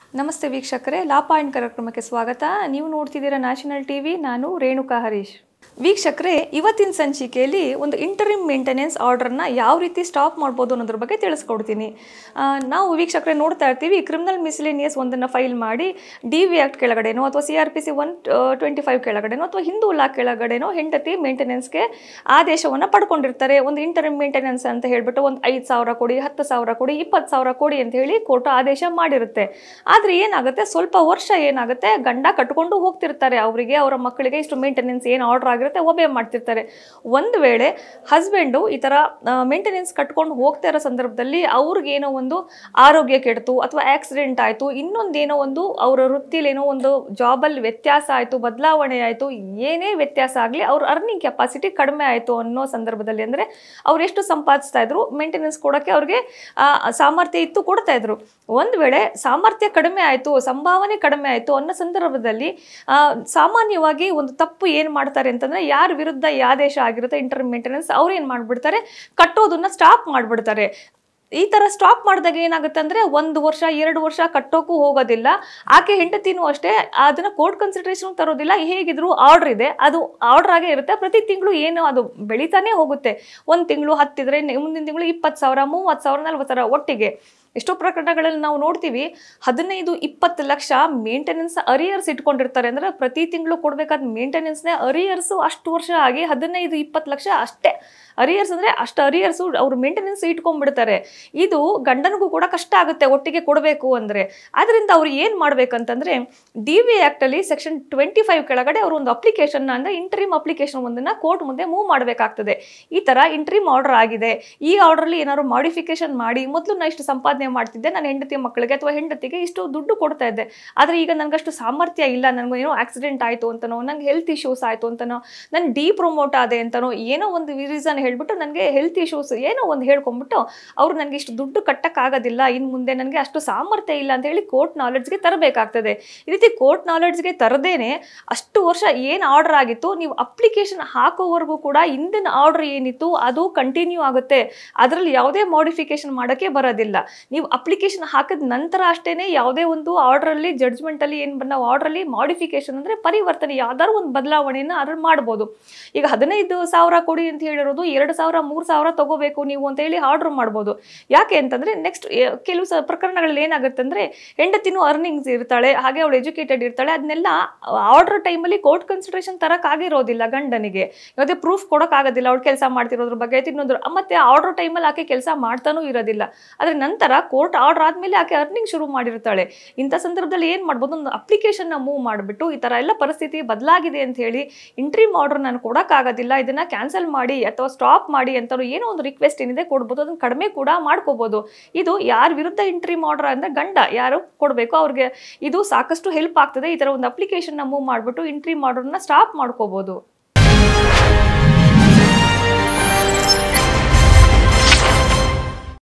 ನಮಸ್ತೆ ವೀಕ್ಷಕರೇ ಲಾ ಪಾಯಿಂಟ್ ಕಾರ್ಯಕ್ರಮಕ್ಕೆ ಸ್ವಾಗತ ನೀವು ನೋಡ್ತಿದ್ದೀರಾ ನ್ಯಾಷನಲ್ ಟಿವಿ ನಾನು ರೇಣುಕಾ ಹರೀಶ್ ವೀಕ್ಷಕರೇ ಇವತ್ತಿನ ಸಂಚಿಕೆಯಲ್ಲಿ ಒಂದು ಇಂಟರಿಮ್ ಮೇಂಟೆನೆನ್ಸ್ ಆರ್ಡರ್ನ ಯಾವ ರೀತಿ ಸ್ಟಾಪ್ ಮಾಡ್ಬೋದು ಅನ್ನೋದ್ರ ಬಗ್ಗೆ ತಿಳಿಸ್ಕೊಡ್ತೀನಿ ಆ, ನಾವು ವೀಕ್ಷಕರೇ ನೋಡ್ತಾ ಇರ್ತೀವಿ ಕ್ರಿಮಿನಲ್ ಮಿಸ್ಲೇನಿಯಸ್ ಒಂದನ್ನು ಫೈಲ್ ಮಾಡಿ ಡಿ ವಿ ಆ್ಯಕ್ಟ್ ಕೆಳಗಡೆನೋ ಅಥವಾ C R P C one twenty five ಕೆಳಗಡೆನೋ ಅಥವಾ ಹಿಂದೂ ಲಾ ಕೆಳಗಡೆನೋ ಹೆಂಡತಿ ಮೇಂಟೆನೆನ್ಸ್ಗೆ ಆದೇಶವನ್ನು ಪಡ್ಕೊಂಡಿರ್ತಾರೆ ಒಂದು ಇಂಟರಿಮ್ ಮೇಂಟೆನೆನ್ಸ್ ಅಂತ ಹೇಳ್ಬಿಟ್ಟು ಒಂದು ಐದು ಸಾವಿರ ಕೊಡಿ ಹತ್ತು ಸಾವಿರ ಕೊಡಿ ಇಪ್ಪತ್ತು ಸಾವಿರ ಕೊಡಿ ಅಂತ ಹೇಳಿ ಕೋರ್ಟ್ ಆದೇಶ ಮಾಡಿರುತ್ತೆ ಆದರೆ ಏನಾಗುತ್ತೆ ಸ್ವಲ್ಪ ವರ್ಷ ಏನಾಗುತ್ತೆ ಗಂಡ ಕಟ್ಕೊಂಡು ಹೋಗ್ತಿರ್ತಾರೆ ಅವರಿಗೆ ಅವರ ಮಕ್ಕಳಿಗೆ ಇಷ್ಟು ಮೇಂಟೆನೆನ್ಸ್ ಏನು ಆರ್ಡರ್ ಆಗಿರುತ್ತೆ ಒಬೆ ಮಾಡ್ತಿರ್ತಾರೆ ಒಂದು ವೇಳೆ ಹಸ್ಬೆಂಡು ಈ ಥರ ಮೇಂಟೆನೆನ್ಸ್ ಕಟ್ಕೊಂಡು ಹೋಗ್ತಾ ಇರೋ ಸಂದರ್ಭದಲ್ಲಿ ಅವ್ರಿಗೇನೋ ಒಂದು ಆರೋಗ್ಯ ಕೆಡ್ತು ಅಥವಾ ಆಕ್ಸಿಡೆಂಟ್ ಆಯಿತು ಇನ್ನೊಂದೇನೋ ಒಂದು ಅವರ ವೃತ್ತಿಲಿ ಏನೋ ಒಂದು ಜಾಬಲ್ಲಿ ವ್ಯತ್ಯಾಸ ಆಯಿತು ಬದಲಾವಣೆ ಆಯಿತು ಏನೇ ವ್ಯತ್ಯಾಸ ಆಗಲಿ ಅವ್ರ ಅರ್ನಿಂಗ್ ಕೆಪಾಸಿಟಿ ಕಡಿಮೆ ಆಯಿತು ಅನ್ನೋ ಸಂದರ್ಭದಲ್ಲಿ ಅಂದರೆ ಅವ್ರು ಎಷ್ಟು ಸಂಪಾದಿಸ್ತಾ ಇದ್ರು ಮೇಂಟೆನೆನ್ಸ್ ಕೊಡೋಕ್ಕೆ ಅವ್ರಿಗೆ ಆ, ಸಾಮರ್ಥ್ಯ ಇತ್ತು ಕೊಡ್ತಾ ಇದ್ರು ಒಂದು ವೇಳೆ ಸಾಮರ್ಥ್ಯ ಕಡಿಮೆ ಆಯಿತು ಸಂಭಾವನೆ ಕಡಿಮೆ ಆಯಿತು ಅನ್ನೋ ಸಂದರ್ಭದಲ್ಲಿ ಆ, ಸಾಮಾನ್ಯವಾಗಿ ಒಂದು ತಪ್ಪು ಏನು ಮಾಡ್ತಾರೆ ಅಂತಂದ್ರೆ ಯಾರ ವಿರುದ್ಧ ಈ ಆದೇಶ ಆಗಿರುತ್ತೆ ಇಂಟರ್ ಮೇಂಟೆನೆನ್ಸ್ ಅವ್ರು ಏನು ಮಾಡ್ಬಿಡ್ತಾರೆ ಕಟ್ಟೋದನ್ನ ಸ್ಟಾಪ್ ಮಾಡ್ಬಿಡ್ತಾರೆ ಈ ಥರ ಸ್ಟಾಪ್ ಮಾಡಿದಾಗ ಏನಾಗುತ್ತೆ ಅಂದರೆ ಒಂದು ವರ್ಷ ಎರಡು ವರ್ಷ ಕಟ್ಟೋಕ್ಕೂ ಹೋಗೋದಿಲ್ಲ ಆಕೆ ಹೆಂಡತಿನೂ ಅಷ್ಟೇ ಅದನ್ನು ಕೋರ್ಟ್ ಕನ್ಸಿಡರೇಷನ್ ತರೋದಿಲ್ಲ ಹೇಗಿದ್ರು ಆರ್ಡರ್ ಇದೆ ಅದು ಆರ್ಡರ್ ಆಗೇ ಇರುತ್ತೆ ಪ್ರತಿ ತಿಂಗಳು ಏನು ಅದು ಬೆಳೀತಾನೆ ಹೋಗುತ್ತೆ ಒಂದು ತಿಂಗಳು ಹತ್ತಿದ್ರೆ ನೆ- ಮುಂದಿನ ತಿಂಗಳು ಇಪ್ಪತ್ತು ಸಾವಿರ ಮೂವತ್ತು ಸಾವಿರ ನಲ್ವತ್ತು ಸಾವಿರ ಒಟ್ಟಿಗೆ ಎಷ್ಟೋ ಪ್ರಕರಣಗಳಲ್ಲಿ ನಾವು ನೋಡ್ತೀವಿ ಹದಿನೈದು ಇಪ್ಪತ್ತು ಲಕ್ಷ ಮೇಂಟೆನೆನ್ಸ್ ಅರಿಯರ್ಸ್ ಇಟ್ಕೊಂಡಿರ್ತಾರೆ ಅಂದರೆ ಪ್ರತಿ ತಿಂಗಳು ಕೊಡಬೇಕಾದ ಮೇಂಟೆನೆನ್ಸ್ನೇ ಅರಿಯರ್ಸು ಅಷ್ಟು ವರ್ಷ ಆಗಿ ಹದಿನೈದು ಇಪ್ಪತ್ತು ಲಕ್ಷ ಅಷ್ಟೇ ಅರಿಯರ್ಸ್ ಅಂದರೆ ಅಷ್ಟು ಅರಿಯರ್ಸು ಅವ್ರು ಮೇಂಟೆನೆನ್ಸ್ ಇಟ್ಕೊಂಡ್ಬಿಡ್ತಾರೆ ಇದು ಗಂಡನಿಗೂ ಕೂಡ ಕಷ್ಟ ಆಗುತ್ತೆ ಒಟ್ಟಿಗೆ ಕೊಡಬೇಕು ಅಂದರೆ ಅದರಿಂದ ಅವ್ರು ಏನು ಮಾಡ್ಬೇಕಂತಂದ್ರೆ ಡಿ ವಿ ಆ್ಯಕ್ಟಲ್ಲಿ ಸೆಕ್ಷನ್ ಟ್ವೆಂಟಿ ಫೈವ್ ಕೆಳಗಡೆ ಅವರು ಒಂದು ಅಪ್ಲಿಕೇಶನ್ ಅಂದರೆ ಇಂಟ್ರೀಮ್ ಅಪ್ಲಿಕೇಶನ್ ಒಂದನ್ನು ಕೋರ್ಟ್ ಮುಂದೆ ಮೂವ್ ಮಾಡಬೇಕಾಗ್ತದೆ ಈ ಥರ ಇಂಟ್ರೀಮ್ ಆರ್ಡರ್ ಆಗಿದೆ ಈ ಆರ್ಡ್ರಲ್ಲಿ ಏನಾದ್ರು ಮಾಡಿಫಿಕೇಶನ್ ಮಾಡಿ ಮೊದಲು ನಾನು ಇಷ್ಟು ಸಂಪಾದನೆ ಮಾಡ್ತಿದ್ದೆ ನನ್ನ ಹೆಂಡತಿಯ ಮಕ್ಕಳಿಗೆ ಅಥವಾ ಹೆಂಡತಿಗೆ ಇಷ್ಟು ದುಡ್ಡು ಕೊಡ್ತಾ ಇದ್ದೆ ಆದರೆ ಈಗ ನನಗಷ್ಟು ಸಾಮರ್ಥ್ಯ ಇಲ್ಲ ನನಗೆ ಏನೋ ಆಕ್ಸಿಡೆಂಟ್ ಆಯಿತು ಅಂತನೋ ನಂಗೆ ಹೆಲ್ತ್ ಇಶ್ಯೂಸ್ ಆಯಿತು ಅಂತನೋ ನಾನು ಡಿ ಪ್ರಮೋಟ್ ಆದೆ ಅಂತನೋ ಏನೋ ಒಂದು ರೀಸನ್ ಹೇಳ್ಬಿಟ್ಟು ನನಗೆ ಹೆಲ್ತ್ ಇಶ್ಯೂಸ್ ಏನೋ ಒಂದು ಹೇಳ್ಕೊಂಡ್ಬಿಟ್ಟು ಅವ್ರು ನನಗೆ ಇಷ್ಟು ದುಡ್ಡು ಕಟ್ಟಕ್ಕಾಗೋದಿಲ್ಲ ಇನ್ನು ಮುಂದೆ ನನಗೆ ಅಷ್ಟು ಸಾಮರ್ಥ್ಯ ಇಲ್ಲ ಅಂತ ಹೇಳಿ ಕೋರ್ಟ್ ನಾಲೆಡ್ಜ್ಗೆ ತರಬೇಕಾಗ್ತದೆ ಈ ರೀತಿ ಕೋರ್ಟ್ ನಾಲೆಡ್ಜ್ಗೆ ತರದೇನೆ ಅಷ್ಟು ವರ್ಷ ಏನು ಆರ್ಡರ್ ಆಗಿತ್ತು ನೀವು ಅಪ್ಲಿಕೇಶನ್ ಹಾಕೋವರೆಗೂ ಕೂಡ ಹಿಂದಿನ ಆರ್ಡರ್ ಏನಿತ್ತು ಅದು ಕಂಟಿನ್ಯೂ ಆಗುತ್ತೆ ಅದರಲ್ಲಿ ಯಾವುದೇ ಮಾಡಿಫಿಕೇಶನ್ ಮಾಡೋಕ್ಕೆ ಬರೋದಿಲ್ಲ ನೀವು ಅಪ್ಲಿಕೇಶನ್ ಹಾಕಿದ ನಂತರ ಅಷ್ಟೇನೆ ಯಾವುದೇ ಒಂದು ಆರ್ಡ್ರಲ್ಲಿ ಜಡ್ಜ್ಮೆಂಟಲ್ಲಿ ಏನು ನಾವು ಆರ್ಡ್ರಲ್ಲಿ ಮಾಡಿಫಿಕೇಶನ್ ಅಂದರೆ ಪರಿವರ್ತನೆ ಯಾವ್ದಾದ್ರು ಒಂದು ಬದಲಾವಣೆಯನ್ನು ಅದ್ರಲ್ಲಿ ಮಾಡ್ಬೋದು ಈಗ ಹದಿನೈದು ಸಾವಿರ ಕೊಡಿ ಅಂತ ಹೇಳಿರೋದು ಎರಡು ಸಾವಿರ ಮೂರು ಸಾವಿರ ತಗೋಬೇಕು ನೀವು ಅಂತ ಹೇಳಿ ಆರ್ಡರ್ ಮಾಡ್ಬೋದು ಯಾಕೆ ಅಂತಂದರೆ ನೆಕ್ಸ್ಟ್ ಕೆಲವು ಸ ಪ್ರಕರಣಗಳಲ್ಲಿ ಏನಾಗುತ್ತೆ ಅಂದರೆ ಹೆಂಡತಿನೂ ಅರ್ನಿಂಗ್ಸ್ ಇರ್ತಾಳೆ ಹಾಗೆ ಅವಳು ಎಜುಕೇಟೆಡ್ ಇರ್ತಾಳೆ ಅದನ್ನೆಲ್ಲ ಆರ್ಡರ್ ಟೈಮಲ್ಲಿ ಕೋರ್ಟ್ ಕನ್ಸಿಡರೇಷನ್ ತರಕ್ಕಾಗಿರೋದಿಲ್ಲ ಗಂಡನಿಗೆ ಯಾವುದೇ ಪ್ರೂಫ್ ಕೊಡೋಕ್ಕಾಗೋದಿಲ್ಲ ಅವಳು ಕೆಲಸ ಮಾಡ್ತಿರೋದ್ರ ಬಗ್ಗೆ ಆಯ್ತು ಇನ್ನೊಂದು ಮತ್ತೆ ಆರ್ಡರ್ ಟೈಮಲ್ಲಿ ಆಕೆ ಕೆಲಸ ಮಾಡ್ತಾನೂ ಇರೋದಿಲ್ಲ ಆದರೆ ನಂತರ ಕೋರ್ಟ್ ಆರ್ಡರ್ ಆದಮೇಲೆ ಆಕೆ ಅರ್ನಿಂಗ್ ಶುರು ಮಾಡಿರ್ತಾಳೆ ಇಂಥ ಸಂದರ್ಭದಲ್ಲಿ ಏನು ಮಾಡ್ಬೋದು ಒಂದು ಅಪ್ಲಿಕೇಶನ್ನ ಮೂವ್ ಮಾಡಿಬಿಟ್ಟು ಈ ಥರ ಎಲ್ಲ ಪರಿಸ್ಥಿತಿ ಬದಲಾಗಿದೆ ಅಂತ ಹೇಳಿ ಇಂಟ್ರೀಮ್ ಆರ್ಡರ್ ನಾನು ಕೊಡೋಕ್ಕಾಗೋದಿಲ್ಲ ಇದನ್ನು ಕ್ಯಾನ್ಸಲ್ ಮಾಡಿ ಅಥವಾ ಸ್ಟಾಪ್ ಮಾಡಿ ಅಂತ ಏನೋ ಒಂದು ರಿಕ್ವೆಸ್ಟ್ ಏನಿದೆ ಕೊಡ್ಬೋದು ಅದನ್ನು ಕಡಿಮೆ ಕೂಡ ಮಾಡ್ಕೋಬೋದು ಇದು ಯಾರ ವಿರುದ್ಧ ಇಂಟ್ರೀಮ್ ಆರ್ಡರ್ ಅಂದರೆ ಗಂಡ ಯಾರು ಕೊಡಬೇಕು ಅವ್ರಿಗೆ ಇದು ಸಾಕಷ್ಟು ಹೆಲ್ಪ್ ಆಗ್ತದೆ ಈ ಥರ ಒಂದು ಅಪ್ಲಿಕೇಶನ್ನ ಮೂವ್ ಮಾಡಿಬಿಟ್ಟು ಇಂಟ್ರೀಮ್ ಆರ್ಡರ್ನ ಸ್ಟಾಪ್ ಮಾಡ್ಕೋಬೋದು